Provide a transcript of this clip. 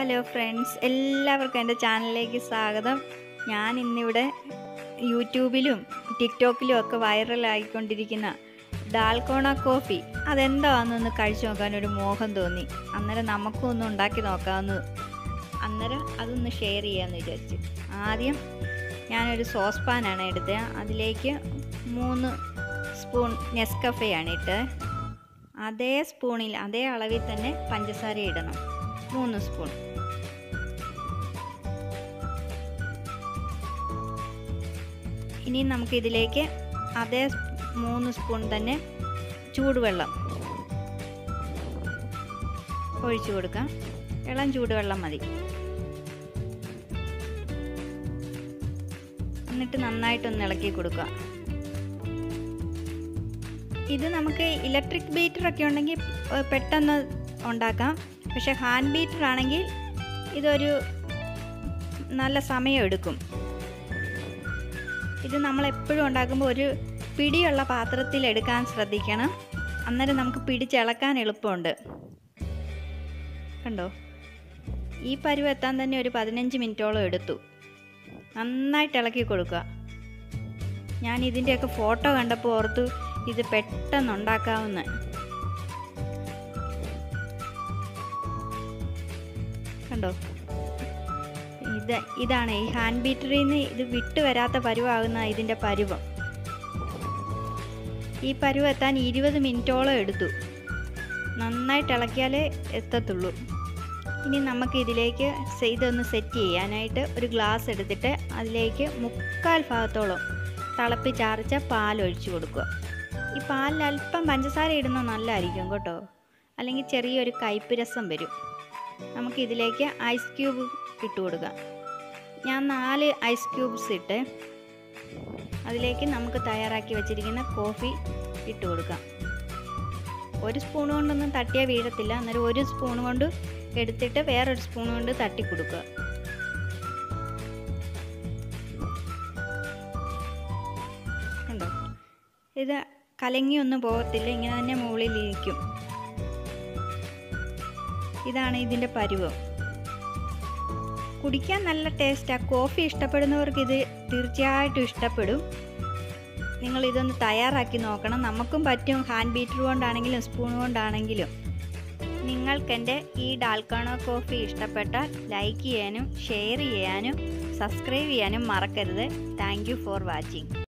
hello friends എല്ലാവർക്കും എൻ്റെ ചാനലിലേക്ക് സ്വാഗതം ഞാൻ ഇന്നിവിടെ യൂട്യൂബിലും ടിക്ടോക്കിലും ഒക്കെ വൈറലായിക്കൊണ്ടിരിക്കുന്ന ഡാൽക്കോണ കോഫി അതെന്താണെന്നൊന്ന് കഴിച്ചു നോക്കാൻ ഒരു മോഹം തോന്നി അന്നേരം നമുക്കും ഒന്ന് ഉണ്ടാക്കി നോക്കാമെന്ന് അന്നേരം അതൊന്ന് ഷെയർ ചെയ്യാമെന്ന് വിചാരിച്ചു ആദ്യം ഞാനൊരു സോസ് പാനാണ് എടുത്തത് അതിലേക്ക് മൂന്ന് സ്പൂൺ നെസ്കഫയാണ് ഇട്ട് അതേ സ്പൂണിൽ അതേ അളവിൽ തന്നെ പഞ്ചസാര ഇടണം മൂന്ന് സ്പൂൺ ഇനി നമുക്ക് ഇതിലേക്ക് അതേ മൂന്ന് സ്പൂൺ തന്നെ ചൂടുവെള്ളം ഒഴിച്ചു കൊടുക്കാം ഇളം ചൂടുവെള്ളം മതി എന്നിട്ട് നന്നായിട്ടൊന്ന് ഇളക്കി കൊടുക്കുക ഇത് നമുക്ക് ഇലക്ട്രിക് ബീറ്റർ ഒക്കെ ഉണ്ടെങ്കിൽ പെട്ടെന്ന് ഉണ്ടാക്കാം പക്ഷെ ഹാൻഡ് ബീറ്റർ ആണെങ്കിൽ ഇതൊരു നല്ല സമയം എടുക്കും ഇത് നമ്മൾ എപ്പോഴും ഉണ്ടാക്കുമ്പോൾ ഒരു പിടിയുള്ള പാത്രത്തിൽ എടുക്കാൻ ശ്രദ്ധിക്കണം അന്നേരം നമുക്ക് പിടിച്ചിളക്കാൻ എളുപ്പമുണ്ട് കണ്ടോ ഈ പരുവ് എത്താൻ തന്നെ ഒരു പതിനഞ്ച് മിനിറ്റോളം എടുത്തു നന്നായിട്ട് ഇളക്കി കൊടുക്കുക ഞാൻ ഇതിൻ്റെയൊക്കെ ഫോട്ടോ കണ്ടപ്പോൾ ഓർത്തു ഇത് പെട്ടെന്ന് ഉണ്ടാക്കാവുന്ന കണ്ടോ ഇത് ഇതാണ് ഈ ഹാൻഡ് ബീറ്ററിൽ നിന്ന് ഇത് വിട്ടു വരാത്ത പരുവാകുന്ന ഇതിൻ്റെ പരുവം ഈ പരുവ് എത്താൻ ഇരുപത് മിനിറ്റോളം എടുത്തു നന്നായിട്ട് ഇളക്കിയാലേ എത്തത്തുള്ളൂ ഇനി നമുക്ക് ഇതിലേക്ക് ഇതൊന്ന് സെറ്റ് ചെയ്യാനായിട്ട് ഒരു ഗ്ലാസ് എടുത്തിട്ട് അതിലേക്ക് മുക്കാൽ ഭാഗത്തോളം തിളപ്പിച്ചാറിച്ച പാൽ ഒഴിച്ചു കൊടുക്കുക ഈ പാലിൽ അല്പം പഞ്ചസാര ഇടുന്നത് നല്ലതായിരിക്കും കേട്ടോ അല്ലെങ്കിൽ ചെറിയൊരു കയ്പ്പ് രസം വരും നമുക്ക് ഇതിലേക്ക് ഐസ് ക്യൂബ് ഇട്ട് കൊടുക്കാം ഞാൻ നാല് ഐസ് ക്യൂബ്സ് ഇട്ട് അതിലേക്ക് നമുക്ക് തയ്യാറാക്കി വെച്ചിരിക്കുന്ന കോഫി ഇട്ട് കൊടുക്കാം ഒരു സ്പൂൺ കൊണ്ടൊന്നും തട്ടിയാൽ വീഴത്തില്ല അന്നേരം ഒരു സ്പൂൺ കൊണ്ട് എടുത്തിട്ട് വേറൊരു സ്പൂൺ കൊണ്ട് തട്ടി കൊടുക്കുക കണ്ടോ ഇത് കലങ്ങിയൊന്നും പോകത്തില്ല ഇങ്ങനെ തന്നെ മുകളിലിരിക്കും ഇതാണ് ഇതിൻ്റെ പരുവം കുടിക്കാൻ നല്ല ടേസ്റ്റാണ് കോഫി ഇഷ്ടപ്പെടുന്നവർക്ക് ഇത് തീർച്ചയായിട്ടും ഇഷ്ടപ്പെടും നിങ്ങൾ ഇതൊന്ന് തയ്യാറാക്കി നോക്കണം നമുക്കും പറ്റും ഹാൻഡ് ബീറ്റർ കൊണ്ടാണെങ്കിലും സ്പൂൺ കൊണ്ടാണെങ്കിലും നിങ്ങൾക്കെൻ്റെ ഈ ഡാൽക്കാണോ കോഫി ഇഷ്ടപ്പെട്ടാൽ ലൈക്ക് ചെയ്യാനും ഷെയർ ചെയ്യാനും സബ്സ്ക്രൈബ് ചെയ്യാനും മറക്കരുത് താങ്ക് ഫോർ വാച്ചിങ്